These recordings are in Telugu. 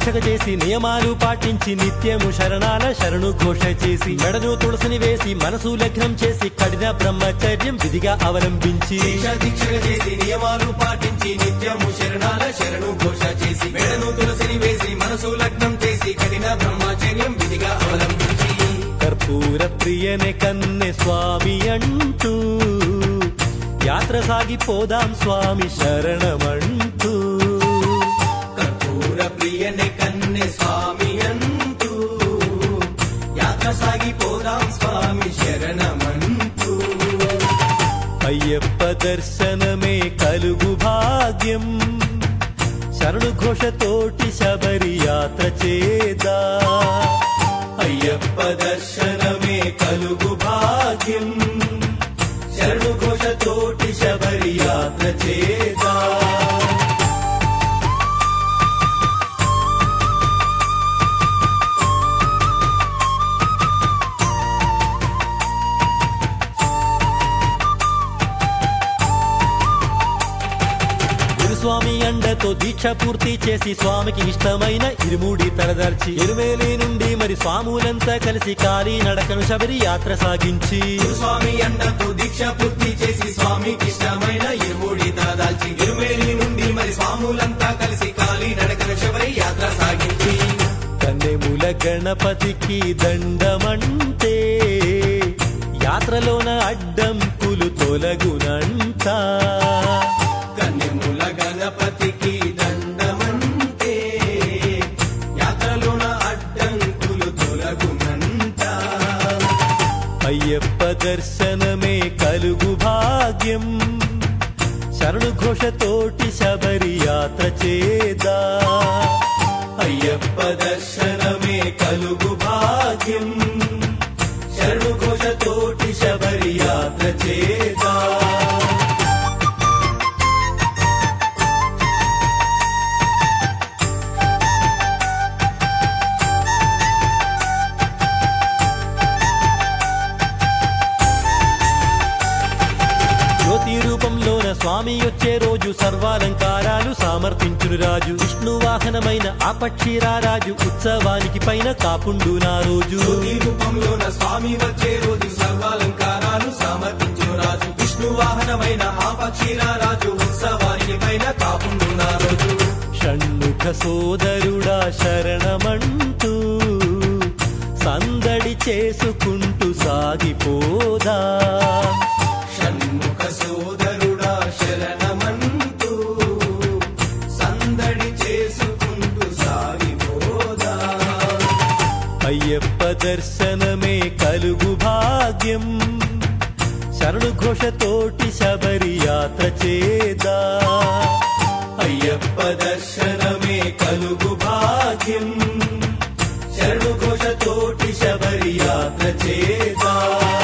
దీక్షక చేసి నియమాలు పాటించి నిత్యము శరణాల శరణు ఘోష చేసి మెడను తులసిని వేసి మనసు లగ్నం చేసి కఠిన బ్రహ్మచర్యం విధిగా అవలంబించి దీక్ష దీక్షగా చేసి నియమాలు పాటించి నిత్యము శరణాల శరణు ఘోష చేసి మెడను తులసిని వేసి మనసు లగ్నం చేసి కఠిన బ్రహ్మచర్యం విధిగా అవలంబించి కర్పూర ప్రియనే కన్నె స్వామి అంటూ యాత్ర సాగిపోదాం స్వామి శరణమంటూ కర్పూర ప్రియనే కన్నె స్వామి అంటూ యాత్ర సాగిపోదాం స్వామి శరణమంటూ అయ్యప్ప దర్శనమే కలుగు భాగ్యం శరణు ఘోషతోటి శబరి యాత్ర చేదా అయ్యప్ప దర్శనమే కలుగు భాగ్యం శరణు ఘోషతోటి శబరి యాత్ర చేదా గురుస్వామి అండతో దీక్ష పూర్తి చేసి స్వామికి ఇష్టమైన ఇరుముడి తలదర్చి ఎరుమేలి నుండి మరి స్వాములంతా కలిసి కాలి నడకను శబరి యాత్ర సాగించి స్వామి అండతో దీక్ష పూర్తి చేసి స్వామికి ఇష్టమైన ఇరుముడి తలదాల్చి ఇరుమేలి నుండి మరి స్వాములంతా కలిసి కాలి నడకన శబరి యాత్ర సాగించి కన్నెముల గణపతికి దండమంటే యాత్రలోన అడ్డంకులు తొలగునంట కన్నెముల గణపతికి దండమంటే యాత్రలోన అడ్డంకులు తొలగునంట అయ్యప్ప దర్శనమే కలుగు భాగ్యం శరణు ఘోషతోటి శబరి యాత్ర చేదా అయ్యప్ప దర్శనమే కలుగు భాగ్యం శరణు ఘోషతోటి శబరి యాత్ర చేదా జ్యోతి రూపంలోన స్వామి వచ్చే రోజు సర్వాలంకారాలు సమర్పించును రాజు విష్ణు వాహనమైన ఆ పక్షిరా రాజు ఉత్సవానికి పైన కాపుండు నా రోజు జ్యోతి రూపంలోన స్వామి వచ్చే రోజు సర్వాలంకారాలు సమర్పించును రాజు విష్ణు వాహనమైన ఆ పక్షిరా రాజు ఉత్సవానికి పైన కాపుండున్న రోజు షణ్ముఖ సోదరుడా శరణమంటూ సందడి చేసుకుంటూ సాగిపోదా షణ్ముఖ సోదరుడా శరణమంటూ సందడి చేసుకుంటూ సాగిపోదా అయ్యప్ప దర్శనమే కలుగు భాగ్యం శరణు ఘోషతోటి శబరి యాత్ర చేదా అయ్యప్ప దర్శనమే కలుగు భాగ్యం శరణు ఘోషతోటి శబరి యాత్ర చేదా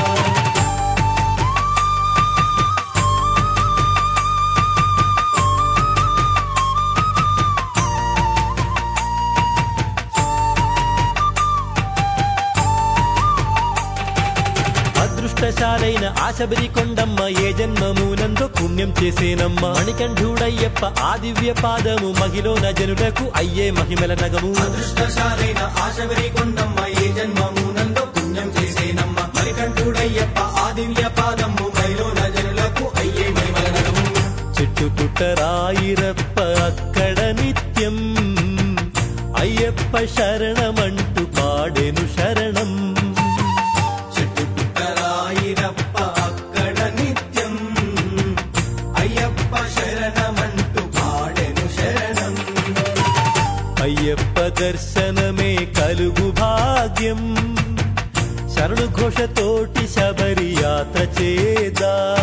అదృష్టశాలైన ఆ శబరి కొండమ్మ ఏ జన్మమునందో పుణ్యం చేసేనమ్మ మణికంఠుడయ్యప్ప ఆ దివ్య పాదము మహిళన జనులకు అయ్యే మహిమల నగము అదృష్టశాలైన ఆశబరి కొండమ్మ ఏ జన్మము నందో పుణ్యం చేసేనమ్మ మరికంఠుడయ్యప్ప ఆ దివ్య పాదము మైలో నజనులకు అయ్యే మహిమల నగము చెట్టు పుట్టరాయిరప్ప అక్కడ నిత్యం అయ్యప్ప శరణమంటూ పాడెను శరణం చెట్టు పుట్టరాయిరప్ప అక్కడ నిత్యం అయ్యప్ప శరణమంటూ పాడెను శరణం అయ్యప్ప దర్శనమే కలుగు భాగ్యం శరణు ఘోషతోటి శబరి యాత్ర చేదా